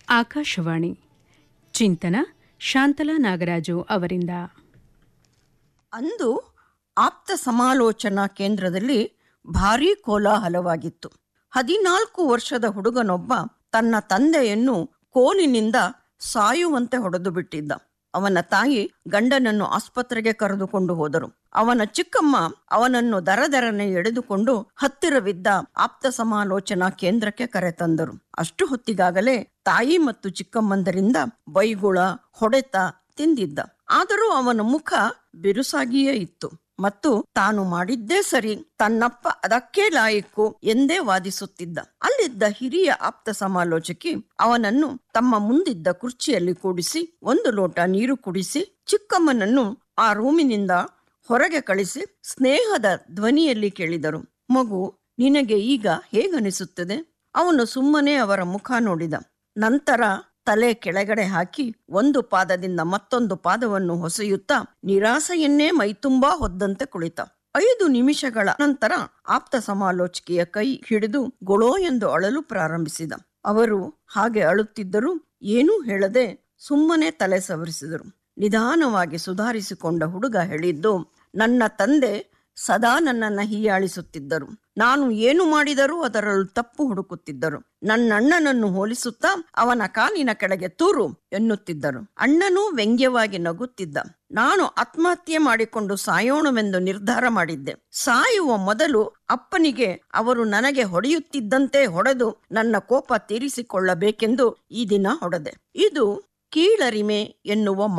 ಆಕಾಶವಾಣಿ ಚಿಂತನ ಶಾಂತಲಾ ನಾಗರಾಜು ಅವರಿಂದ ಅಂದು ಆಪ್ತ ಸಮಾಲೋಚನಾ ಕೇಂದ್ರದಲ್ಲಿ ಭಾರೀ ಕೋಲಾಹಲವಾಗಿತ್ತು ಹದಿನಾಲ್ಕು ವರ್ಷದ ಹುಡುಗನೊಬ್ಬ ತನ್ನ ತಂದೆಯನ್ನು ಕೋಲಿನಿಂದ ಸಾಯುವಂತೆ ಹೊಡೆದು ಬಿಟ್ಟಿದ್ದ ಅವನ ತಾಯಿ ಗಂಡನನ್ನು ಆಸ್ಪತ್ರೆಗೆ ಕರೆದುಕೊಂಡು ಹೋದರು ಅವನ ಚಿಕ್ಕಮ್ಮ ಅವನನ್ನು ದರದರನೆ ಎಳೆದುಕೊಂಡು ಹತ್ತಿರವಿದ್ದ ಆಪ್ತ ಸಮಾಲೋಚನಾ ಕೇಂದ್ರಕ್ಕೆ ಕರೆತಂದರು ಅಷ್ಟು ಹೊತ್ತಿಗಾಗಲೇ ತಾಯಿ ಮತ್ತು ಚಿಕ್ಕಮ್ಮಂದರಿಂದ ಬೈಗುಳ ಹೊಡೆತ ತಿಂದಿದ್ದ ಆದರೂ ಅವನ ಮುಖ ಬಿರುಸಾಗಿಯೇ ಇತ್ತು ಮತ್ತು ತಾನು ಮಾಡಿದ್ದೇ ಸರಿ ತನ್ನಪ್ಪ ಅದಕ್ಕೆ ಲಾಯಕ್ಕು ಎಂದೇ ವಾದಿಸುತ್ತಿದ್ದ ಅಲ್ಲಿದ್ದ ಹಿರಿಯ ಆಪ್ತ ಸಮಾಲೋಚಕಿ ಅವನನ್ನು ತಮ್ಮ ಮುಂದಿದ್ದ ಕುರ್ಚಿಯಲ್ಲಿ ಕೂಡಿಸಿ ಒಂದು ಲೋಟ ನೀರು ಕುಡಿಸಿ ಚಿಕ್ಕಮ್ಮನನ್ನು ಆ ರೂಮಿನಿಂದ ಹೊರಗೆ ಕಳಿಸಿ ಸ್ನೇಹದ ಧ್ವನಿಯಲ್ಲಿ ಕೇಳಿದರು ಮಗು ನಿನಗೆ ಈಗ ಹೇಗನಿಸುತ್ತದೆ ಅವನು ಸುಮ್ಮನೆ ಅವರ ಮುಖ ನೋಡಿದ ನಂತರ ತಲೆ ಕೆಳಗಡೆ ಹಾಕಿ ಒಂದು ಪಾದದಿಂದ ಮತ್ತೊಂದು ಪಾದವನ್ನು ಹೊಸೆಯುತ್ತಾ ನಿರಾಸೆಯನ್ನೇ ಮೈತುಂಬಾ ಹೊದ್ದಂತೆ ಕುಳಿತ ಐದು ನಿಮಿಷಗಳ ನಂತರ ಆಪ್ತ ಸಮಾಲೋಚಕಿಯ ಕೈ ಹಿಡಿದು ಗೊಳೋ ಎಂದು ಅಳಲು ಪ್ರಾರಂಭಿಸಿದ ಅವರು ಹಾಗೆ ಅಳುತ್ತಿದ್ದರೂ ಏನೂ ಹೇಳದೆ ಸುಮ್ಮನೆ ತಲೆ ಸವರಿಸಿದರು ನಿಧಾನವಾಗಿ ಸುಧಾರಿಸಿಕೊಂಡ ಹುಡುಗ ಹೇಳಿದ್ದು ನನ್ನ ತಂದೆ ಸದಾ ನನ್ನನ್ನ ಹೀಯಾಳಿಸುತ್ತಿದ್ದರು ನಾನು ಏನು ಮಾಡಿದರೂ ಅದರಲ್ಲೂ ತಪ್ಪು ಹುಡುಕುತ್ತಿದ್ದರು ನನ್ನಣ್ಣನನ್ನು ಹೋಲಿಸುತ್ತಾ ಅವನ ಕಾಲಿನ ಕೆಳಗೆ ತೂರು ಎನ್ನುತ್ತಿದ್ದರು ಅಣ್ಣನೂ ವ್ಯಂಗ್ಯವಾಗಿ ನಗುತ್ತಿದ್ದ ನಾನು ಆತ್ಮಹತ್ಯೆ ಮಾಡಿಕೊಂಡು ಸಾಯೋಣವೆಂದು ನಿರ್ಧಾರ ಮಾಡಿದ್ದೆ ಸಾಯುವ ಮೊದಲು ಅಪ್ಪನಿಗೆ ಅವರು ನನಗೆ ಹೊಡೆಯುತ್ತಿದ್ದಂತೆ ಹೊಡೆದು ನನ್ನ ಕೋಪ ತೀರಿಸಿಕೊಳ್ಳಬೇಕೆಂದು ಈ ದಿನ ಹೊಡೆದೆ ಇದು ಕೀಳರಿಮೆ ಎನ್ನುವ